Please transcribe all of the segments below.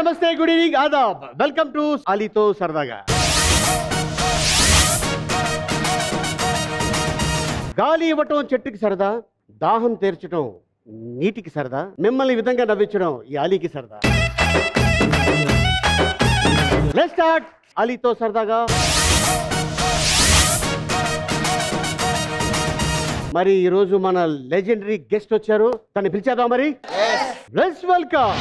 నమస్తే good evening ఆదాబ్ welcome to అలీతో సరదాగా గాలి ఇవ్వటం చెట్టుకి సరదా దాహం తీర్చడం నీటికి సరదా మిమ్మల్ని ఈ విధంగా నవ్వించడం ఈ అలీకి సరదా లెట్ స్టార్ట్ అలీతో సరదాగా మరి ఈరోజు మన లెజెండరీ గెస్ట్ వచ్చారు తను పిలిచేద్దాం మరి లెట్స్ వెల్కమ్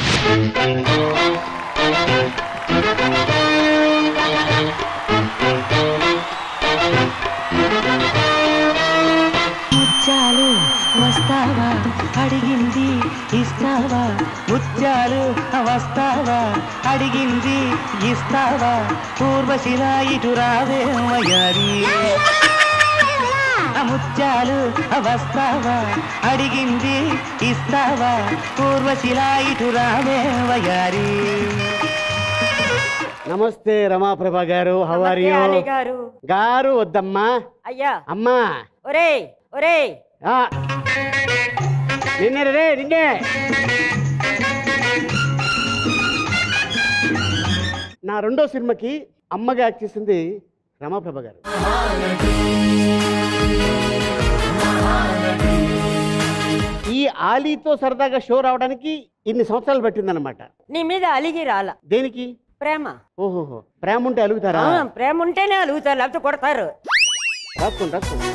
ముత్యాలు వస్తావా అడిగింది ఇస్తావా ముత్యాలు వస్తావా అడిగింది ఇస్తావా పూర్వశిలా ఇటు రావే వయారి ముత్యాలు వస్తావా అడిగింది ఇస్తావా పూర్వశిలా ఇటు రావే వయారి నమస్తే రమాప్రభ గారు హవార్ నమస్తే అలీ గారు గారు వద్దమ్మా అయ్యా అమ్మా ఒరేయ్ ఒరేయ్ ఆ. నిన్నే రే నిన్నే నా రెండో సినిమాకి అమ్మగా యాక్ట్ చేసింది రమాప్రభ గారు ఈ ఆలీతో సరదాగా షో రావడానికి ఇన్ని సంవత్సరాలు పట్టిందన్నమాట నీ మీద అలిగి రాల దేనికి ప్రేమ ఓహోహో ప్రేమ ఉంటే అలుగుతారా ఆ, ప్రేమ ఉంటేనే అలుగుతారు లేకపోతే కొడతారు రాసుకోండి రాసుకోండి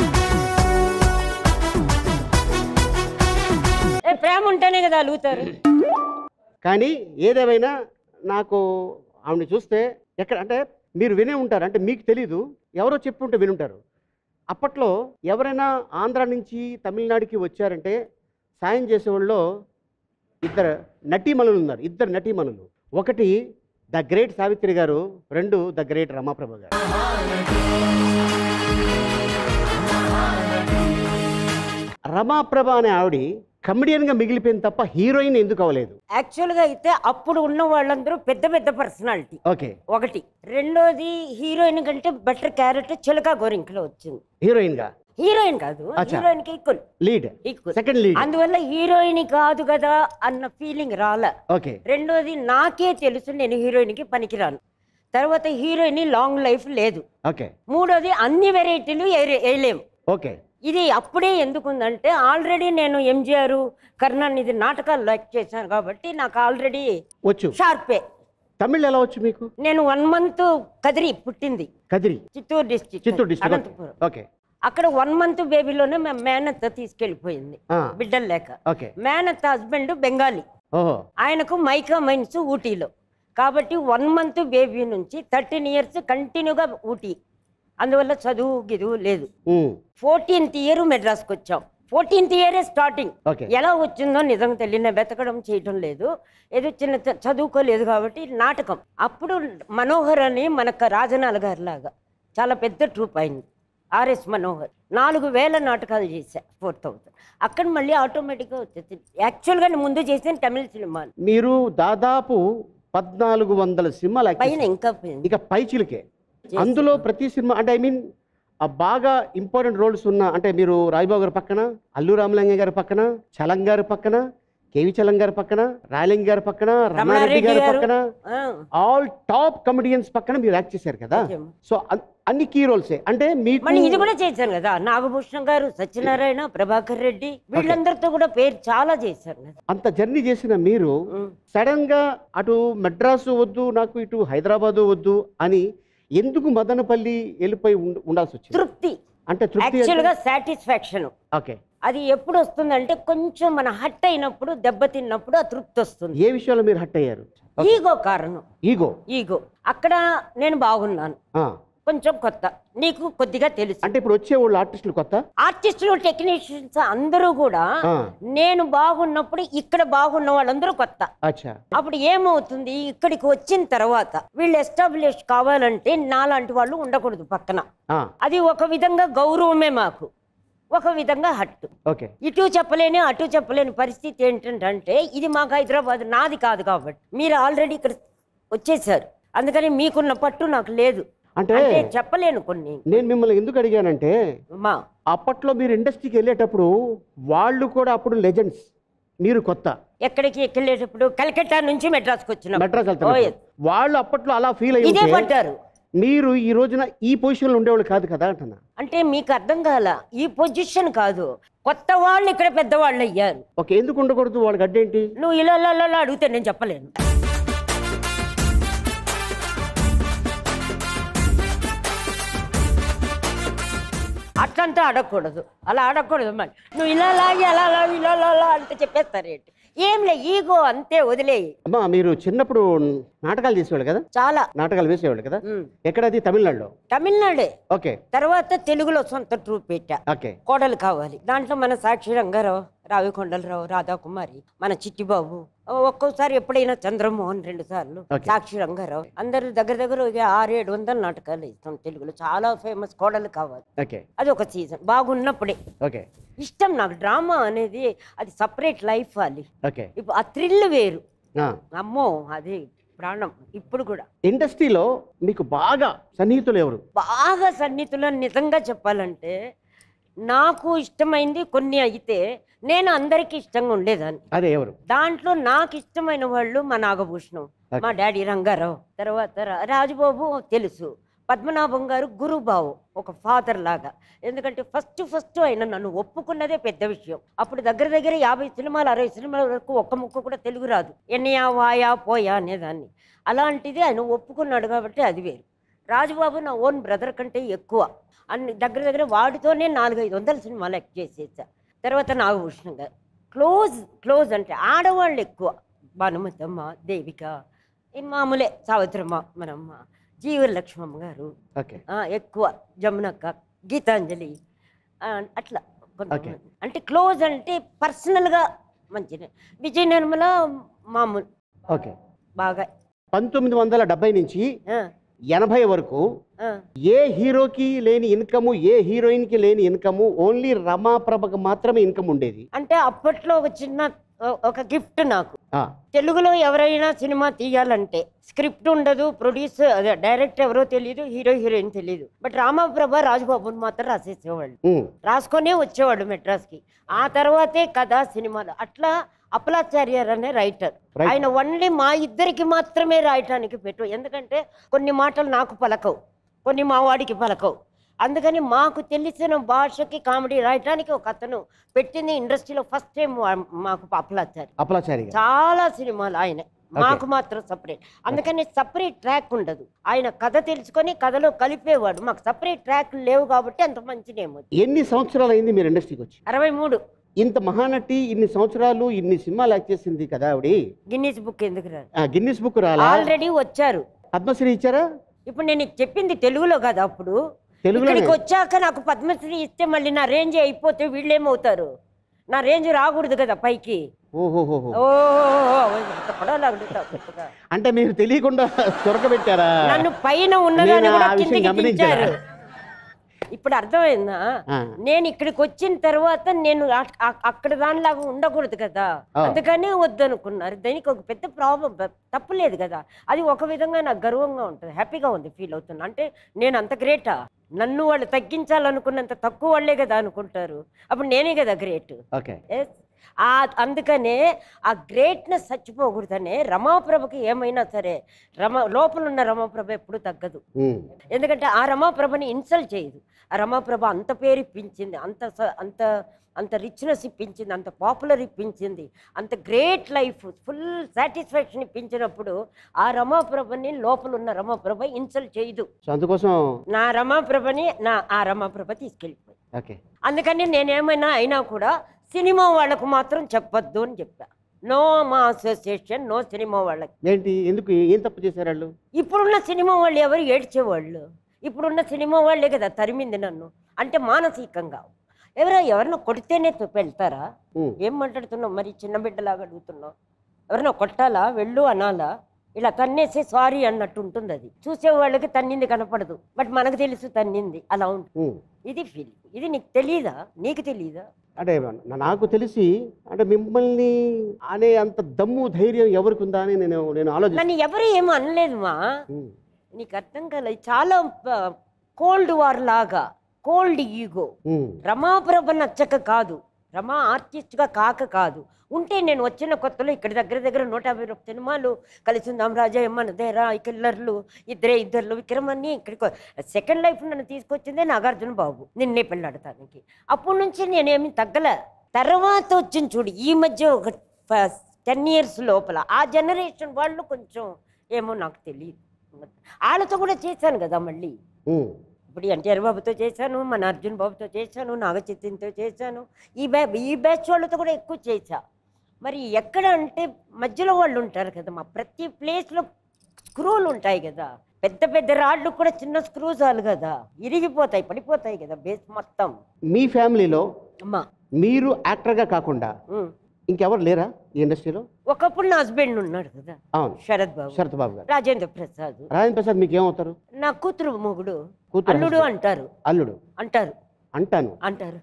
ఏ ప్రేమ ఉంటేనే కదా అలుగుతారు కానీ ఏదేమైనా నాకు ఆవిడని చూస్తే ఎక్కడ అంటే మీరు వినే ఉంటారు అంటే మీకు తెలీదు ఎవరో చెప్పుంటే వినుంటారు అప్పట్లో ఎవరైనా ఆంధ్ర నుంచి తమిళనాడుకి వచ్చారంటే సాయం చేసేవాళ్ళలో ఇద్దరు నటీమణులు ఉన్నారు ఇద్దరు నటీమణులు ఒకటి ద గ్రేట్ సావిత్రి గారు రెండు ద గ్రేట్ రమాప్రభ గారు రమాప్రభ అనే ఆవిడ కమెడియన్గా మిగిలిపోయింది తప్ప హీరోయిన్ ఎందుకు అవ్వలేదు యాక్చువల్గా అయితే అప్పుడు ఉన్న వాళ్ళందరూ పెద్ద పెద్ద పర్సనాలిటీ ఓకే ఒకటి రెండోది హీరోయిన్ కంటే బెటర్ క్యారెక్టర్ చిలక గోరింకలో వచ్చింది హీరోయిన్గా హీరోయిన్ కాదు అచ్చా. హీరోయిన్ కి equal lead equal second lead అందువల్ల హీరోయిన్ కాదు కదా అన్న ఫీలింగ్ రాలే ఓకే రెండోది నాకే తెలుసు నేను హీరోయిన్కి పనికిరాను తర్వాత హీరోయిన్ లాంగ్ లైఫ్ లేదు ఓకే మూడోది అన్ని వెరైటీలు ఏ- వేయలేము ఓకే ఇది అప్పుడే ఎందుకుందంటే ఆల్రెడీ నేను ఎంజిఆర్ కర్ణానిధి నాటకాలు లైక్ చేశాను కాబట్టి నాకు ఆల్రెడీ వచ్చు షార్పే తమిళ్ ఎలా వచ్చు మీకు నేను వన్ మంత్ కదిరి పుట్టింది Kadiri Chittoor district Chittoor district Anantapur okay అక్కడ వన్ మంత్ బేబీలోనే మా మేనత్త తీసుకెళ్ళిపోయింది ఆ, బిడ్డలు లేక ఓకే మేనత్త హస్బెండ్ బెంగాలీ ఓహో ఆయనకు మైకా మైన్స్ ఊటీలో కాబట్టి వన్ మంత్ బేబీ నుంచి థర్టీన్ ఇయర్స్ కంటిన్యూగా ఊటీ అందువల్ల చదువు గిదువు లేదు ఉమ్, ఫోర్టీన్త్ ఇయర్ మెడ్రాస్కి వచ్చాం ఫోర్టీన్త్ ఇయరే స్టార్టింగ్ ఓకే ఎలా వచ్చిందో నిజం తెలియని వెతకడం చేయటం లేదు ఏదో చిన్న చ- చదువుకోలేదు కాబట్టి నాటకం అప్పుడు మనోహర్ అని మనకు రాజనాల గారి లాగా చాలా పెద్ద ట్రూప్ అయింది ఆర్ఎస్ మనోహర్ నాలుగు వేల నాటకాలు చేశా ఫోర్ థౌసండ్ అక్కడ మళ్ళీ ఆటోమేటిక్గా వచ్చేసింది యాక్చువల్గా నేను ముందు చేసిన తమిళ సినిమాలు మీరు దాదాపు పద్నాలుగు వందల సినిమాలు యాక్ట్ పైన చేశారు. ఇంకా పోయింది. ఇక పైచిలకే అందులో ప్రతి సినిమా అంటే ఐ మీన్ ఆ బాగా ఇంపార్టెంట్ రోల్స్ ఉన్న అంటే మీరు రాజబాబు గారి పక్కన అల్లు రామలింగ గారి పక్కన చలం గారి పక్కన కేవి చలం గారి పక్కన రాయలింగ గారి పక్కన రమణారెడ్డి రమణారెడ్డి గారి గారు. పక్కన ఆ, ఆల్ టాప్ కమెడియన్స్ పక్కన మీరు యాక్ట్ చేశారు కదా ఓకే. సో అన్- అన్ని కీ రోల్సే అంటే మీకు మళ్ళీ ఇది కూడా చేశాను కదా నాగభూషణ్ గారు సత్యనారాయణ ప్రభాకర్ రెడ్డి వీళ్ళందరితో కూడా పేరు చాలా చేశాను కదా అంత జర్నీ చేసిన మీరు ఉమ్. సడన్ గా అటు మెడ్రాసు వద్దు నాకు ఇటు హైదరాబాదు వద్దు అని ఎందుకు మదనపల్లి వెళ్ళిపోయి ఉండ- ఉండాల్సి వచ్చింది తృప్తి అంటే తృప్తి యాక్చువల్ గా సాటిస్ఫాక్షన్ ఓకే అది ఎప్పుడు వస్తుందంటే కొంచెం మన హట్ అయినప్పుడు దెబ్బతిన్నప్పుడు ఆ తృప్తి వస్తుంది ఏ విషయంలో మీరు హట్ అయ్యారు ఈగో కారణం ఈగో ఈగో అక్కడ నేను బాగున్నాను కొంచెం కొత్త నీకు కొద్దిగా తెలుసు అంటే ఇప్పుడు వచ్చే వాళ్ళు ఆర్టిస్టులు కొత్త ఆర్టిస్టులు టెక్నీషియన్స్ అందరూ కూడా ఆ, నేను బాగున్నప్పుడు ఇక్కడ బాగున్న వాళ్ళందరూ కొత్త అచ్చా అప్పుడు ఏమవుతుంది ఇక్కడికి వచ్చిన తర్వాత వీళ్ళు ఎస్టాబ్లిష్ కావాలంటే నాలాంటి వాళ్ళు ఉండకూడదు పక్కన ఆ, అది ఒక విధంగా గౌరవమే మాకు ఒక విధంగా హట్టు ఓకే ఇటు చెప్పలేని అటు చెప్పలేని పరిస్థితి ఏంటంటే ఇది మాకు హైదరాబాద్ నాది కాదు కాబట్టి మీరు ఆల్రెడీ ఇక్కడ వచ్చేసారు అందుకని మీకున్న పట్టు నాకు లేదు అంటే అంటే చెప్పలేను కొన్ని నేను మిమ్మల్ని ఎందుకు అడిగానంటే మా అప్పట్లో మీరు ఇండస్ట్రీకి వెళ్ళేటప్పుడు వాళ్ళు కూడా అప్పుడు లెజెండ్స్ మీరు కొత్త ఎక్కడికి ఎక్కెళ్ళేటప్పుడు కలకత్తా నుంచి మెడ్రాస్కి వచ్చిన మెడ్రాస్ వెళ్తారు వాళ్ళు అప్పట్లో అలా ఫీల్ అయ్యి ఇదే ఉంటే పడ్డారు మీరు ఈ రోజున ఈ పొజిషన్లో ఉండేవాళ్ళు కాదు కదా అంటున్నా అంటే మీకు అర్థం కాల ఈ పొజిషన్ కాదు కొత్త వాళ్ళు ఇక్కడ పెద్దవాళ్ళు అయ్యారు ఓకే ఎందుకు ఉండకూడదు వాళ్ళకి అడ్డేంటి నువ్వు ఇలా ఇలా ఇలా ఇలా అడిగితే నేను చెప్పలేను అట్లంతా అడగకూడదు అలా అడగకూడదు మరి నువ్వు ఇలా లాగి అలా లాగి ఇలా ఇలా ఇలా అంటే చెప్పేస్తారేంటి ఏం లే ఈగో అంతే వదిలేయి అమ్మా మీరు చిన్నప్పుడు నాటకాలు చేసేవాళ్ళు కదా చాలా నాటకాలు వేసేవాళ్ళు కదా ఉమ్. ఎక్కడది తమిళనాడులో తమిళనాడే ఓకే తర్వాత తెలుగులో సొంత ట్రూప్ పెట్టా ఓకే కోడలు కావాలి దాంట్లో మన సాక్షి రంగారావు రావి కొండలరావు రాధాకుమారి మన చిట్టిబాబు ఒక్కోసారి ఎప్పుడైనా చంద్రమోహన్ రెండు సార్లు Okay. సాక్షి రంగారావు అందరు దగ్గర దగ్గర ఒక ఆరు ఏడు వందల నాటకాలు ఇస్తాం తెలుగులో చాలా ఫేమస్ కోడలు కావాలి ఓకే అది ఒక సీజన్ బాగున్నప్పుడే ఓకే ఇష్టం నాకు డ్రామా అనేది అది సపరేట్ లైఫ్ అది ఓకే ఇప్పుడు ఆ థ్రిల్ వేరు ఆ, అమ్మో అది ప్రాణం ఇప్పుడు కూడా ఇండస్ట్రీలో మీకు బాగా సన్నిహితులు ఎవరు బాగా సన్నిహితులను నిజంగా చెప్పాలంటే నాకు ఇష్టమైంది కొన్ని అయితే నేను అందరికీ ఇష్టంగా ఉండేదాన్ని అదే ఎవరు దాంట్లో నాకు ఇష్టమైన వాళ్ళు మా నాగభూషణం మా డాడీ రంగారావు తర్వాత రా- రాజుబాబు తెలుసు పద్మనాభం గారు గురుబావు ఒక ఫాదర్ లాగా ఎందుకంటే ఫస్ట్ ఫస్ట్ ఆయన నన్ను ఒప్పుకున్నదే పెద్ద విషయం అప్పుడు దగ్గర దగ్గర యాభై సినిమాలు అరవై సినిమాల వరకు ఒక్క ముక్క కూడా తెలుగు రాదు ఎన్నయా వాయా పోయా అనేదాన్ని అలాంటిది ఆయన ఒప్పుకున్నాడు కాబట్టి అది వేరు రాజుబాబు నా ఓన్ బ్రదర్ కంటే ఎక్కువ అన్ని దగ్గర దగ్గర వాడితోనే నాలుగైదు వందల సినిమాలు యాక్ట్ చేసేసా తర్వాత నాగభూషణం గారు క్లోజ్ క్లోజ్ అంటే ఆడవాళ్ళు ఎక్కువ భానుమతమ్మ దేవిక ఈ మామూలే సావిత్రమ్మ మనమ్మ జీవలక్ష్మమ్మ గారు ఓకే ఆ, ఎక్కువ జమునక్క గీతాంజలి ఆ, అట్లా కొంతమంది అంటే క్లోజ్ అంటే పర్సనల్గా మంచిగా విజయ నిర్మల మామూలు ఓకే బాగా పంతొమ్మిది వందల డెబ్బై నుంచి ఆ, ఎనభై వరకు ఆ, ఏ హీరోకి లేని ఇన్కము ఏ హీరోయిన్కి లేని ఇన్కము ఓన్లీ రమాప్రభకు మాత్రమే ఇన్కమ్ ఉండేది అంటే అప్పట్లో ఒక చిన్న ఒ- ఒక గిఫ్ట్ నాకు ఆ, తెలుగులో ఎవరైనా సినిమా తీయాలంటే స్క్రిప్ట్ ఉండదు ప్రొడ్యూస్ అదే డైరెక్టర్ ఎవరో తెలియదు హీరో హీరోయిన్ తెలియదు బట్ రామప్రభ రాజుబాబుని మాత్రం రాసేసేవాళ్ళు ఉమ్, రాసుకొనే వచ్చేవాడు మెడ్రాస్కి ఆ తర్వాతే కథ సినిమాలు అట్లా అప్పలాచార్యర్ అనే రైటర్ Right. ఆయన ఓన్లీ మా ఇద్దరికి మాత్రమే రాయటానికి పెట్టు ఎందుకంటే కొన్ని మాటలు నాకు పలకవు కొన్ని మా వాడికి పలకవు అందుకని మాకు తెలిసిన భాషకి కామెడీ రాయటానికి ఒక అతను పెట్టింది ఇండస్ట్రీలో ఫస్ట్ టైం మాకు అప్పలాచారి అప్పలాచారి గారు చాలా సినిమాలు ఆయన మాకు మాత్రం సపరేట్ అందుకని సపరేట్ ట్రాక్ ఉండదు ఆయన కథ తెలుసుకొని కథలో కలిపేవాడు మాకు సపరేట్ ట్రాక్ లేవు కాబట్టి అంత మంచి నేమ్ వచ్చింది ఎన్ని సంవత్సరాలు అయింది మీరు ఇండస్ట్రీకి వచ్చి అరవై మూడు ఇంత మహానటి ఇన్ని సంవత్సరాలు ఇన్ని సినిమాలు యాక్ట్ చేసింది కదా ఆవిడ గిన్నీస్ బుక్ ఎందుకు రాదు ఆ, గిన్నిస్ బుక్ రాలా ఆల్రెడీ వచ్చారు పద్మశ్రీ ఇచ్చారా ఇప్పుడు నేను నీకు చెప్పింది తెలుగులో కదా అప్పుడు తెలుగులోనే? ఇక్కడికి వచ్చాక నాకు పద్మశ్రీ ఇస్తే మళ్ళీ నా రేంజ్ అయిపోతే వీళ్ళేమవుతారు నా రేంజ్ రాకూడదు కదా పైకి ఓహోహోహో ఓ ఇంత పొడవులు అడుగుతావు కొత్తగా. అంటే మీరు తెలియకుండా దొరకబెట్టారా నన్ను పైన ఉన్నదాన్ని నేను కూడా ఆ విషయం కిందికి గమనించాను. దించారు ఇప్పుడు అర్థమైందా ఆ. నేను ఇక్కడికి వచ్చిన తర్వాత నేను అక్- అక్- అక్కడ దానిలాగా ఉండకూడదు కదా ఆ. అందుకనే వద్దనుకున్నారు దానికి ఒక పెద్ద ప్రాబ్లం తప్పులేదు కదా అది ఒక విధంగా నాకు గర్వంగా ఉంటుంది హ్యాపీగా ఉంది ఫీల్ అవుతున్నా అంటే నేను అంత గ్రేటా నన్ను వాళ్ళు తగ్గించాలనుకున్నంత తక్కువ వాళ్ళే కదా అనుకుంటారు అప్పుడు నేనే కదా గ్రేట్ ఓకే Yes. ఆ అందుకనే ఆ గ్రేట్నెస్ చచ్చిపోకూడదనే రమాప్రభకి ఏమైనా సరే రమ లోపల ఉన్న రమాప్రభ ఎప్పుడు తగ్గదు ఉమ్, ఎందుకంటే ఆ రమాప్రభని ఇన్సల్ట్ చేయదు ఆ రమాప్రభ అంత పేరు ఇప్పించింది అంత స- అంత అంత రిచ్నెస్ ఇప్పించింది అంత పాపులర్ ఇప్పించింది అంత గ్రేట్ లైఫ్ ఫుల్ సాటిస్ఫాక్షన్ ఇప్పించినప్పుడు ఆ రమాప్రభని లోపల ఉన్న రమాప్రభ ఇన్సల్ట్ చేయదు సో అందుకోసం నా రమాప్రభని నా ఆ రమాప్రభ తీసుకెళ్ళిపోయి ఓకే అందుకని నేనేమైనా అయినా కూడా సినిమా వాళ్ళకు మాత్రం చెప్పొద్దు అని చెప్పా నో మా అసోసియేషన్ నో సినిమా వాళ్ళకి ఏంటి ఎందుకు ఏం తప్పు చేశారు వాళ్ళు ఇప్పుడున్న సినిమా వాళ్ళు ఎవరు ఏడ్చేవాళ్ళు ఇప్పుడున్న సినిమా వాళ్ళే కదా తరిమింది నన్ను అంటే మానసికంగా ఎవరో ఎవరినో కొడితేనే తప్పు వెళ్తారా ఉమ్, ఏం మాట్లాడుతున్నావు మరి చిన్న బిడ్డలాగా అడుగుతున్నావు ఎవరినో కొట్టాలా వెళ్ళు అనాలా ఇలా తన్నేసి సారీ అన్నట్టు ఉంటుంది అది చూసే వాళ్ళకి తన్నింది కనపడదు బట్ మనకు తెలుసు తన్నింది అలా ఉంటుంది ఉమ్. ఇది ఫీల్ ఇది నీకు తెలీదా నీకు తెలీదా అంటే నా- నాకు తెలిసి అంటే మిమ్మల్ని అనే అంత దమ్ము ధైర్యం ఎవరికి ఉందా అని నేను నేను ఆలోచిస్తాను నన్ను ఎవరు ఏమో అనలేదు మా నీకు అర్థం కాలేదు చాలా కోల్డ్ వార్ లాగా కోల్డ్ ఈగో రమాప్రభ నచ్చక కాదు రమ ఆర్టిస్ట్గా కాక కాదు ఉంటే నేను వచ్చిన కొత్తలో ఇక్కడ దగ్గర దగ్గర నూట యాభై రూపాయల సినిమాలు కలిసి ఉందాం రాజా ఎమ్మన దేరా ఈ కిల్లర్లు ఇద్దరే ఇద్దర్లు విక్రమని ఇక్కడికి సెకండ్ లైఫ్ నన్ను తీసుకొచ్చిందే నాగార్జున బాబు నిన్నే పెళ్ళాడటానికి అప్పటి నుంచి నేనేమి తగ్గల తర్వాత వచ్చింది చూడు ఈ మధ్య ఒక టెన్ ఇయర్స్ లోపల ఆ జనరేషన్ వాళ్ళు కొంచెం ఏమో నాకు తెలియదు వాళ్ళతో కూడా చేశాను కదా మళ్ళీ ఉమ్. ఇప్పుడు ఎన్టీఆర్ బాబుతో చేశాను మన అర్జున్ బాబుతో చేశాను నాగచైతన్యతో చేశాను ఈ బ్యా ఈ బ్యాచ్ వాళ్ళతో కూడా ఎక్కువ చేశా మరి ఎక్కడ అంటే మధ్యలో వాళ్ళు ఉంటారు కదా మా ప్రతి ప్లేస్లో స్క్రూలు ఉంటాయి కదా పెద్ద పెద్ద రాళ్ళు కూడా చిన్న స్క్రూ చాలు కదా ఇరిగిపోతాయి పడిపోతాయి కదా బేస్ మొత్తం మీ ఫ్యామిలీలో అమ్మా మీరు యాక్టర్గా కాకుండా ఉమ్. ఇంకెవరు లేరా ఈ ఇండస్ట్రీలో ఒకప్పుడు నా హస్బెండ్ ఉన్నాడు కదా అవును శరత్ బాబు శరత్ బాబు గారు రాజేంద్ర ప్రసాద్ రాజేంద్ర ప్రసాద్ మీకు ఏమవుతారు నా కూతురు మొగుడు కూతురు అల్లుడు husband. అంటారు అల్లుడు అంటారు అంటాను అంటారు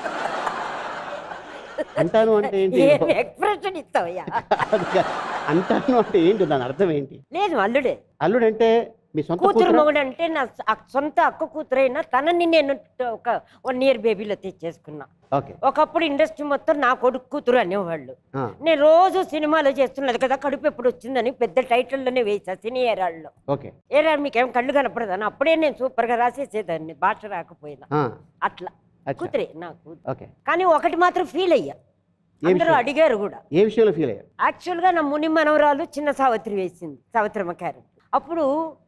అంటాను అంటే ఏంటి ఏం ఎక్స్ప్రెషన్ ఇస్తావయ్యా అది కాదు. అంటాను అంటే ఏంటి దాని అర్థం ఏంటి లేదు అల్లుడే అల్లుడు అంటే మీ సొంత కూతురు కూతురా? మొగుడు అంటే నా స- అక్- సొంత అక్క కూతురైనా తనని నేను ట- ఒక వన్ ఇయర్ బేబీలో తెచ్చేసుకున్నా ఓకే ఒకప్పుడు ఇండస్ట్రీ మొత్తం నా కొడుకు కూతురు అనేవాళ్ళు ఆ, నేను రోజు సినిమాలో చేస్తున్నది కదా కడుపు ఎప్పుడు వచ్చిందని పెద్ద టైటిల్లోనే వేసా సినీ ఏరాళ్ళు ఓకే ఏరా మీకేం కళ్ళు కనపడదని అప్పుడే నేను సూపర్గా రాసేసేదాన్ని భాష రాకపోయినా ఆ, అట్లా అచ్చా. కూతురే నా కూతురు ఓకే కానీ ఒకటి మాత్రం ఫీల్ అయ్యా ఏ అందరూ విషయం? అడిగారు కూడా ఏ విషయంలో ఫీల్ అయ్యారు యాక్చువల్గా నా ముని మనవరాలు చిన్న సావిత్రి వేసింది సావిత్రమ్మ క్యారెక్టర్ అప్పుడు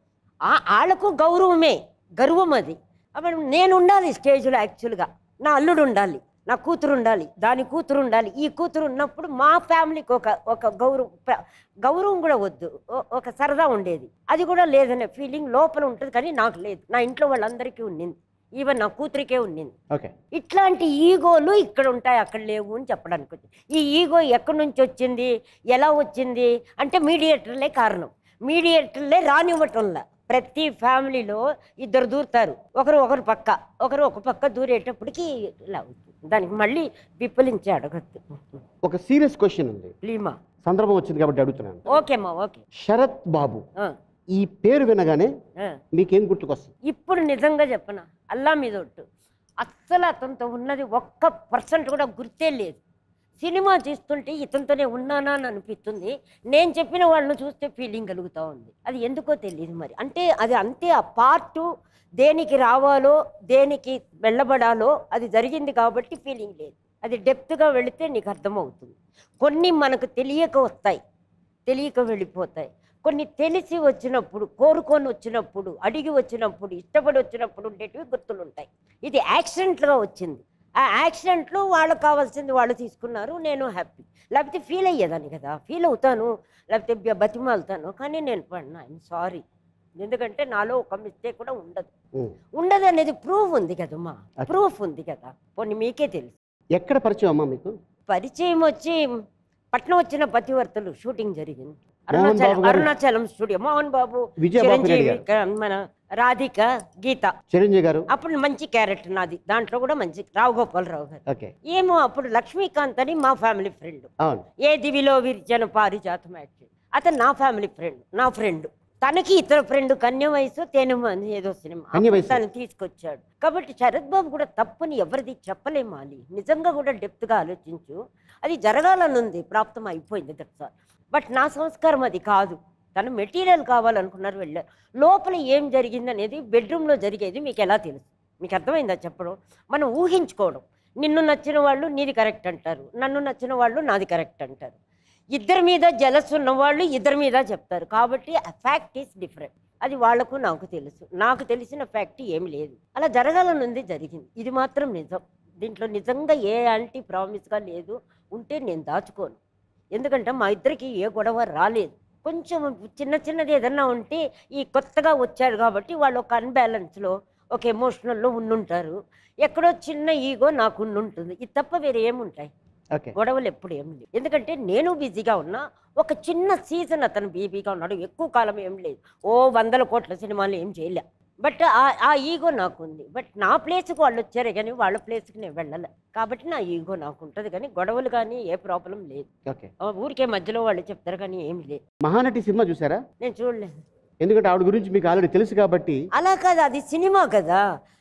ఆ- వాళ్ళకు గౌరవమే గర్వం అది అప్పుడు నేను ఉండాలి స్టేజ్లో యాక్చువల్గా నా అల్లుడు ఉండాలి నా కూతురు ఉండాలి దాని కూతురు ఉండాలి ఈ కూతురు ఉన్నప్పుడు మా ఫ్యామిలీకి ఒక ఒక గౌరవం ప్ర- గౌరవం కూడా వద్దు ఓ- ఒక సరదా ఉండేది అది కూడా లేదనే ఫీలింగ్ లోపల ఉంటుంది కానీ నాకు లేదు నా ఇంట్లో వాళ్ళందరికీ ఉండింది ఈవెన్ నా కూతురికే ఉండింది ఓకే ఇట్లాంటి ఈగోలు ఇక్కడ ఉంటాయి అక్కడ లేవు అని చెప్పడానికి వచ్చింది ఈ ఈగో ఎక్కడి నుంచి వచ్చింది ఎలా వచ్చింది అంటే మీడియేటర్లే కారణం మీడియేటర్లే రానివ్వటంలా ప్రతి ఫ్యామిలీలో ఇద్దరు దూరుతారు ఒకరు ఒకరు పక్క ఒకరు ఒక పక్క దూరేటప్పటికి ఇలా అవుతుంది దానికి మళ్ళీ విప్పలించి అడగద్దు ఒక సీరియస్ క్వశ్చన్ ఉంది ప్లీమా సందర్భం వచ్చింది కాబట్టి అడుగుతున్నాను ఓకేమ్మా ఓకే శరత్ బాబు ఆ, ఈ పేరు వినగానే ఆ. మీకేం గుర్తుకొస్తుంది ఇప్పుడు నిజంగా చెప్పనా అల్లా మీద ఒట్టు అస్సలు అతనితో ఉన్నది ఒక్క పర్సెంట్ కూడా గుర్తే లేదు సినిమా తీస్తుంటే ఇతనితోనే ఉన్నానా అని అనిపిస్తుంది నేను చెప్పిన వాళ్ళని చూస్తే ఫీలింగ్ కలుగుతూ ఉంది అది ఎందుకో తెలియదు మరి అంటే అది అంతే ఆ పార్టు దేనికి రావాలో దేనికి వెళ్ళబడాలో అది జరిగింది కాబట్టి ఫీలింగ్ లేదు అది డెప్త్గా వెళితే నీకు అర్థమవుతుంది కొన్ని మనకు తెలియక వస్తాయి తెలియక వెళ్ళిపోతాయి కొన్ని తెలిసి వచ్చినప్పుడు కోరుకొని వచ్చినప్పుడు అడిగి వచ్చినప్పుడు ఇష్టపడి వచ్చినప్పుడు ఉండేటివి గుర్తులుంటాయి ఇది యాక్సిడెంట్గా వచ్చింది ఆ యాక్సిడెంట్లో వాళ్ళకి కావాల్సింది వాళ్ళు తీసుకున్నారు నేను హ్యాపీ లేకపోతే ఫీల్ అయ్యేదాన్ని కదా ఫీల్ అవుతాను లేకపోతే బ- బతిమాలుతాను కానీ నేను పడినా ఐఎమ్ సారీ ఎందుకంటే నాలో ఒక మిస్టేక్ కూడా ఉండదు ఉమ్. ఉండదు అనేది ప్రూఫ్ ఉంది కదమ్మా ప్రూఫ్ ఉంది కదా పోనీ మీకే తెలుసు ఎక్కడ పరిచయం అమ్మా మీకు పరిచయం వచ్చి పట్నం వచ్చిన పతివర్తలు షూటింగ్ జరిగింది మోహన్ బాబు అరుణాచలం గారు- అరుణాచలం స్టూడియో మోహన్ బాబు విజయబాబు రెడ్డి చిరంజీవి గారు. క- మన రాధిక గీత చిరంజీవి గారు అప్పుడు మంచి క్యారెక్టర్ నాది దాంట్లో కూడా మంచి రావు గోపాలరావు గారు ఓకే ఏమో అప్పుడు లక్ష్మీకాంత్ అని మా ఫ్యామిలీ ఫ్రెండ్ అవును ఏ దివిలో విరిజన పారిజాతం యాక్చువల్ అతను నా ఫ్యామిలీ ఫ్రెండ్ నా ఫ్రెండ్ తనకి ఇతర ఫ్రెండ్ కన్య వయసు తేనెమ అని ఏదో సినిమా కన్య వయసు. తను తీసుకొచ్చాడు కాబట్టి శరత్ బాబు కూడా తప్పని ఎవరిది చెప్పలేము అది నిజంగా కూడా డెప్త్గా ఆలోచించు అది జరగాలనుంది ప్రాప్తం అయిపోయింది దట్స్ బట్ నా సంస్కారం అది కాదు తను మెటీరియల్ కావాలనుకున్నారు వెళ్ళారు లోపల ఏం జరిగింది అనేది బెడ్రూమ్లో జరిగేది మీకు ఎలా తెలుసు మీకు అర్థమైందా చెప్పడం మనం ఊహించుకోవడం నిన్ను నచ్చిన వాళ్ళు నీది కరెక్ట్ అంటారు నన్ను నచ్చిన వాళ్ళు నాది కరెక్ట్ అంటారు ఇద్దరి మీద జలస్ ఉన్న వాళ్ళు ఇద్దరి మీద చెప్తారు కాబట్టి ఫ్యాక్ట్ ఈస్ డిఫరెంట్ అది వాళ్లకు నాకు తెలుసు నాకు తెలిసిన ఫ్యాక్ట్ ఏమి లేదు అలా జరగాలనుంది జరిగింది ఇది మాత్రం నిజం దీంట్లో నిజంగా ఏ యాంటీ ప్రామిస్గా లేదు ఉంటే నేను దాచుకోను ఎందుకంటే మా ఇద్దరికి ఏ గొడవ రాలేదు కొంచెం చిన్న చిన్నది ఏదన్నా ఉంటే ఈ కొత్తగా వచ్చారు కాబట్టి వాళ్ళు ఒక అన్బ్యాలెన్స్లో ఒక ఎమోషనల్లో ఉండుంటారు ఎక్కడో చిన్న ఈగో నాకు ఉండుంటుంది ఇది తప్ప వేరే ఏముంటాయి ఓకే గొడవలు ఎప్పుడు ఏం లేవు ఎందుకంటే నేను బిజీగా ఉన్నా ఒక చిన్న సీజన్ అతను బీబీగా ఉన్నాడు ఎక్కువ కాలం ఏం లేదు ఓ వందల కోట్ల సినిమాలు ఏం చేయలే బట్ ఆ- ఆ ఈగో నాకు ఉంది బట్ నా ప్లేస్కి వాళ్ళు వచ్చారే కానీ వాళ్ళ ప్లేస్కి నేను వెళ్ళలే కాబట్టి నా ఈగో నాకు ఉంటుంది కానీ గొడవలు కానీ ఏ ప్రాబ్లం లేదు ఓకే ఆ ఊరికే మధ్యలో వాళ్ళు చెప్తారు కానీ ఏమి లేదు మహానటి సినిమా చూసారా నేను చూడలేదు ఎందుకంటే ఆవిడ గురించి మీకు ఆల్రెడీ తెలుసు కాబట్టి అలా కాదు అది సినిమా కదా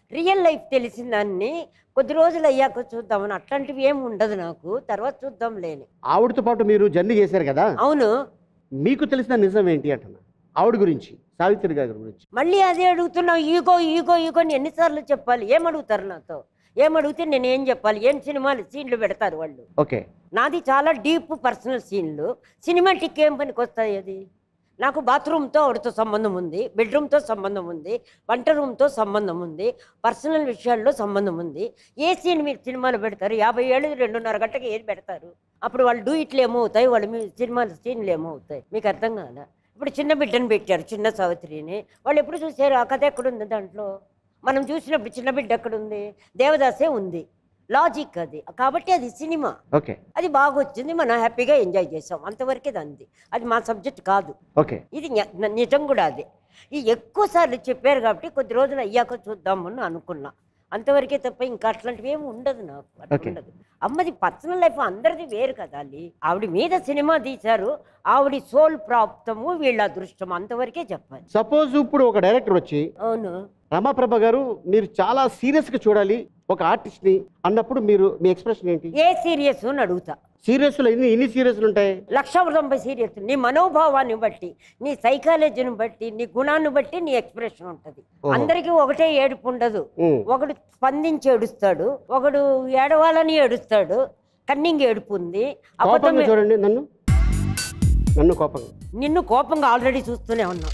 రియల్ లైఫ్ తెలిసిన దాన్ని కొద్ది రోజులు అయ్యాక చూద్దామని అట్లాంటివి ఏమి ఉండదు నాకు తర్వాత చూద్దాం లేని ఆవిడతో పాటు మీరు జర్నీ చేశారు కదా అవును మీకు తెలిసిన నిజం ఏంటి అంటున్నా ఆవిడ గురించి సావిత్రి గారి గురించి మళ్ళీ అదే అడుగుతున్నావు ఈగో ఈగో ఈగో అని ఎన్నిసార్లు చెప్పాలి ఏమడుగుతారు నాతో ఏమడిగితే నేను ఏం చెప్పాలి ఏం సినిమాలు సీన్లు పెడతారు వాళ్ళు ఓకే నాది చాలా డీప్ పర్సనల్ సీన్లు సినిమాటిక్ ఏం పనికి వస్తాయి అది నాకు బాత్రూమ్తో ఆవిడతో సంబంధం ఉంది బెడ్రూమ్తో సంబంధం ఉంది వంట రూమ్తో సంబంధం ఉంది పర్సనల్ విషయాల్లో సంబంధం ఉంది ఏ సీన్ మీరు సినిమాలు పెడతారు యాభై ఏళ్ళు రెండున్నర గంటకి ఏది పెడతారు అప్పుడు వాళ్ళు డూ ఇట్లు ఏమవుతాయి వాళ్ళు మీ సినిమాల సీన్లు ఏమవుతాయి మీకు అర్థం కాదా ఇప్పుడు చిన్న బిడ్డను పెట్టారు చిన్న సావిత్రిని వాళ్ళు ఎప్పుడు చూసారు ఆ కథ ఎక్కడుంది దాంట్లో మనం చూసినప్పుడు చిన్న బిడ్డ ఎక్కడుంది దేవదాసే ఉంది లాజిక్ అది కాబట్టి అది సినిమా ఓకే అది బాగా వచ్చింది మనం హ్యాపీగా ఎంజాయ్ చేసాం అంతవరకే అంది అది మా సబ్జెక్ట్ కాదు ఓకే ఇది ని- న- నిజం కూడా అదే ఈ ఎక్కువ సార్లు చెప్పారు కాబట్టి కొద్ది రోజులు అయ్యాక చూద్దామని అనుకున్నా అంతవరకే తప్ప ఇంకా అట్లాంటివి ఏమి ఉండదు నాకు అట్లా Okay. ఉండదు అమ్మది పర్సనల్ లైఫ్ అందరిది వేరు కదా అల్లి ఆవిడ మీద సినిమా తీశారు ఆవిడ సోల్ ప్రాప్తము వీళ్ళ అదృష్టం అంతవరకే చెప్పాలి సపోజ్ ఇప్పుడు ఒక డైరెక్టర్ వచ్చి అవును రమాప్రభ గారు మీరు చాలా సీరియస్గా చూడాలి ఒక ఆర్టిస్ట్ని అన్నప్పుడు మీరు మీ ఎక్స్ప్రెషన్ ఏంటి ఏ సీరియస్ అని అడుగుతా సీరియస్లో ఎన్ని ఎన్ని సీరియస్లు ఉంటాయి లక్ష తొంభై సీరియస్ నీ మనోభావాన్ని బట్టి నీ సైకాలజీని బట్టి నీ గుణాన్ని బట్టి నీ ఎక్స్ప్రెషన్ ఉంటుంది ఓహో. అందరికీ ఒకటే ఏడుపు ఉండదు ఉమ్. ఒకడు స్పందించి ఏడుస్తాడు ఒకడు ఏడవాలని ఏడుస్తాడు కన్నింగ్ ఏడుపు ఉంది కోపంగా అబద్ధమే చూడండి నన్ను నన్ను కోపంగా నిన్ను కోపంగా ఆల్రెడీ చూస్తూనే ఉన్నా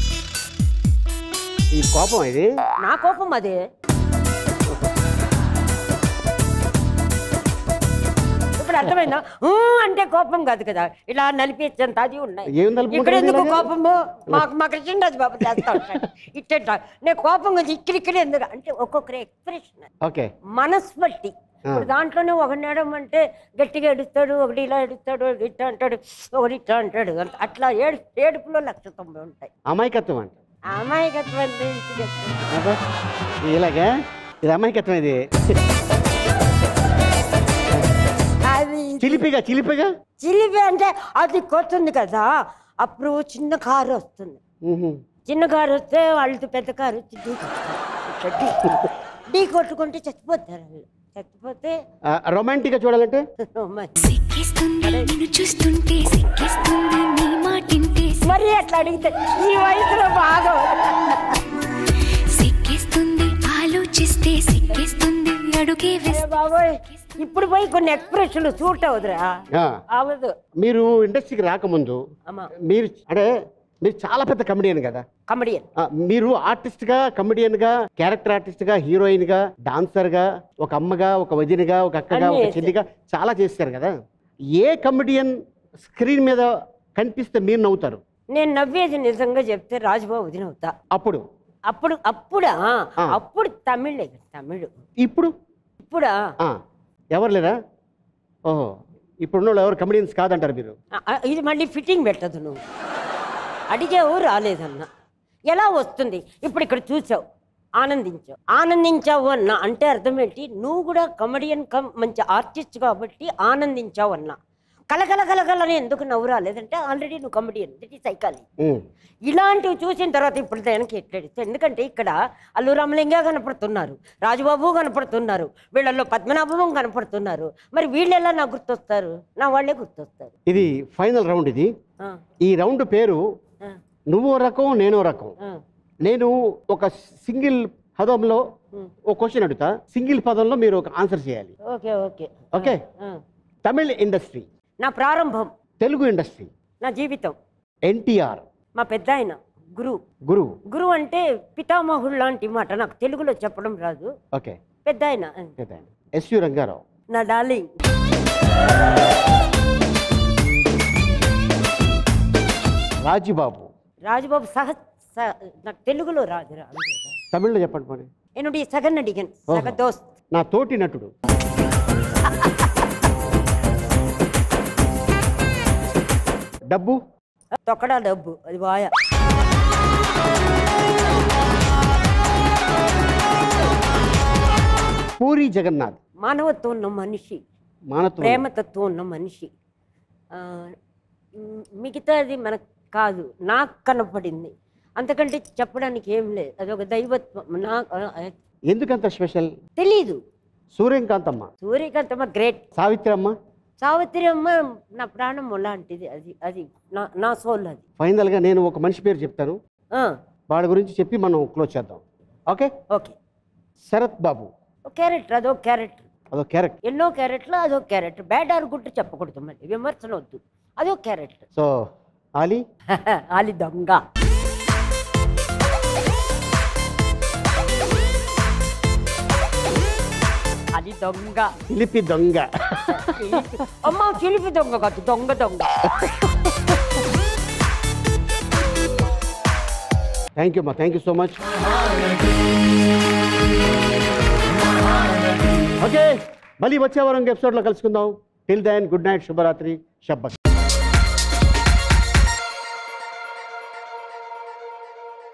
ఈ కోపం ఇది నా కోపం అదే ఇప్పుడు అర్థమైందా ఊ అంటే కోపం కాదు కదా ఇలా నలిపేసేంత అది ఉన్నాయి ఏం నలుపుకుంటారు ఇక్కడ ఎందుకు ఇలాగా? కోపము మాకు మా కృష్ణరాజు బాబు చేస్తా ఉంటాడు ఇట్ట నేను కోపం వచ్చి ఇక్కడ ఇక్కడ ఎందుకు అంటే ఒక్కొక్కరి ఎక్స్ప్రెషన్ ఓకే మనసు బట్టి ఇప్పుడు దాంట్లోనే ఒక నేడం అంటే గట్టిగా ఏడుస్తాడు ఒకటి ఇలా ఏడుస్తాడు ఒకటి ఇట్లా అంటాడు ఒకటి ఇట్లా అంటాడు అంత- అట్లా ఏడు ఏడుపులో లక్ష తొంభై ఉంటాయి అమాయకత్వం అంట అమాయకత్వం అంటే ఇది చెప్తాను. అబ్బా, ఇలాగా ఇది అమాయకత్వం ఇది అది చిలిపిగా చిలిపిగా చిలిపి అంటే అది కొత్తుంది కదా అప్పుడు చిన్న కారు వస్తుంది ఉహు. చిన్న కారు వస్తే వాళ్ళతో పెద్ద కారు వచ్చి ఢీ కొట్టుకుంటారు. ఇట్లా ఢీ ఢీ కొట్టుకుంటే చచ్చిపోతారు వాళ్ళు చచ్చిపోతే ఆ, రొమాంటిక్గా చూడాలంటే మరి- సిక్కిస్తుంది నిన్ను చూస్తుంటే సిక్కిస్తుంది నీ మాటింటే మరి అట్లా అడిగితే ఈ వయసులో బాగా సిక్కిస్తుంది ఆలోచిస్తే సిక్కిస్తుంది అడుగే అరే వేస్తే బాబోయ్ ఇప్పుడు పోయి కొన్ని ఎక్స్ప్రెషన్లు సూట్ అవుదురా ఆ, అవదు మీరు ఇండస్ట్రీకి రాకముందు అమ్మా మీరు అంటే మీరు చాలా పెద్ద కమెడియన్ కదా కమెడియన్ ఆ, మీరు ఆర్టిస్ట్గా కమెడియన్గా క్యారెక్టర్ ఆర్టిస్ట్గా హీరోయిన్గా డాన్సర్గా ఒక అమ్మగా ఒక వదినగా ఒక అక్కగా అన్నీ ఒక చేశారు. చెల్లిగా చాలా చేస్తారు కదా ఏ కమెడియన్ స్క్రీన్ మీద కనిపిస్తే మీరు నవ్వుతారు నేను నవ్వేది నిజంగా చెప్తే రాజుబాబు తినవుతా అప్పుడు అప్పుడు అప్పుడా ఆ. అప్పుడు తమిళే తమిళ్ ఇప్పుడు ఇప్పుడా ఆ, ఎవరు లేరా ఓహో ఇప్పుడున్న వాళ్ళు ఎవరు కమెడియన్స్ కాదంటారు మీరు ఆ, ఆ, ఇది మళ్ళీ ఫిట్టింగ్ పెట్టదు నువ్వు అడిగావు రాలేదన్న ఎలా వస్తుంది ఇప్పుడు ఇక్కడ చూసావు ఆనందించావు ఆనందించావు అన్న అంటే అర్థం ఏంటి నువ్వు కూడా కమెడియన్ కమ్ మంచి ఆర్టిస్ట్ కాబట్టి ఆనందించావు అన్న కలకల కలకలని ఎందుకు నవ్వు రాలేదంటే ఆల్రెడీ నువ్వు కమెడియన్ దిట్ ఈ సైకాలజీ ఉమ్, ఇలాంటివి చూసిన తర్వాత ఇప్పుడు వెనక్కి ఎట్లాడితే ఎందుకంటే ఇక్కడ అల్లు రామలింగ కనపడుతున్నారు రాజుబాబు కనపడుతున్నారు వీళ్ళల్లో పద్మనాభం కనపడుతున్నారు మరి వీళ్ళు ఎలా నాకు గుర్తొస్తారు నా వాళ్ళే గుర్తొస్తారు ఇది ఫైనల్ రౌండ్ ఇది ఆ, ఈ రౌండ్ పేరు ఆ, నువ్వో రకం నేనో రకం ఆ. నేను ఒక సింగిల్ పదంలో ఉమ్. ఒక క్వశ్చన్ అడుగుతా సింగిల్ పదంలో మీరు ఒక ఆన్సర్ చేయాలి ఓకే ఓకే ఓకే ఆ. తమిళ్ ఇండస్ట్రీ నా ప్రారంభం తెలుగు ఇండస్ట్రీ నా జీవితం ఎన్టీఆర్ మా పెద్ద ఆయన గురువు గురువు గురువు అంటే పితామహుడు లాంటి మాట నాకు తెలుగులో చెప్పడం రాదు ఓకే పెద్ద ఆయన ఎస్యు రంగారావు నా డార్లింగ్ రాజీబాబు రాజుబాబు సహ స- నాకు తెలుగులో రాదు రా తమిళ్లో చెప్పండి పోనీ என்னுடைய சக நடிகன் சக ஓஹோ. தோஸ்த் నా తోటి నటుడు డబ్బు తొక్కడా డబ్బు అది బాయ పూరి జగన్నాథ్ మానవత్వం ఉన్న మనిషి మానత్వం ప్రేమతత్వం ఉన్న మనిషి ఆ, మ్, మిగతాది మనకు కాదు నాకు కనపడింది అంతకంటే చెప్పడానికి ఏం లేదు అది ఒక దైవత్వం నా ఆ, ఎందుకంత స్పెషల్ తెలీదు సూర్యకాంతమ్మ సూర్యకాంతమ్మ గ్రేట్ సావిత్రి అమ్మ సావిత్రి అమ్మ నా ప్రాణం లాంటిది అది అది నా నా సోల్ అది ఫైనల్గా నేను ఒక మనిషి పేరు చెప్తాను ఆ, వాడి గురించి చెప్పి మనం క్లోజ్ చేద్దాం ఓకే ఓకే శరత్ బాబు ఒక క్యారెక్టర్ అదో క్యారెక్టర్ అదో క్యారెక్టర్ ఎన్నో క్యారెక్టర్లు అదో క్యారెక్టర్ బ్యాడ్ ఆర్ చెప్పకూడదు మళ్ళీ విమర్శన వద్దు అదో క్యారెక్టర్ సో ఆలీ ఆలి దొంగ అది దొంగ చిలిపి దొంగ అమ్మ చిలిపి దొంగ కాదు దొంగ దొంగ థ్యాంక్ యూ అమ్మా thank you so much okay మళ్ళీ వచ్చే వారం ఎపిసోడ్లో కలుసుకుందాం టిల్ దెన్ గుడ్ నైట్ శుభరాత్రి షబ్బత్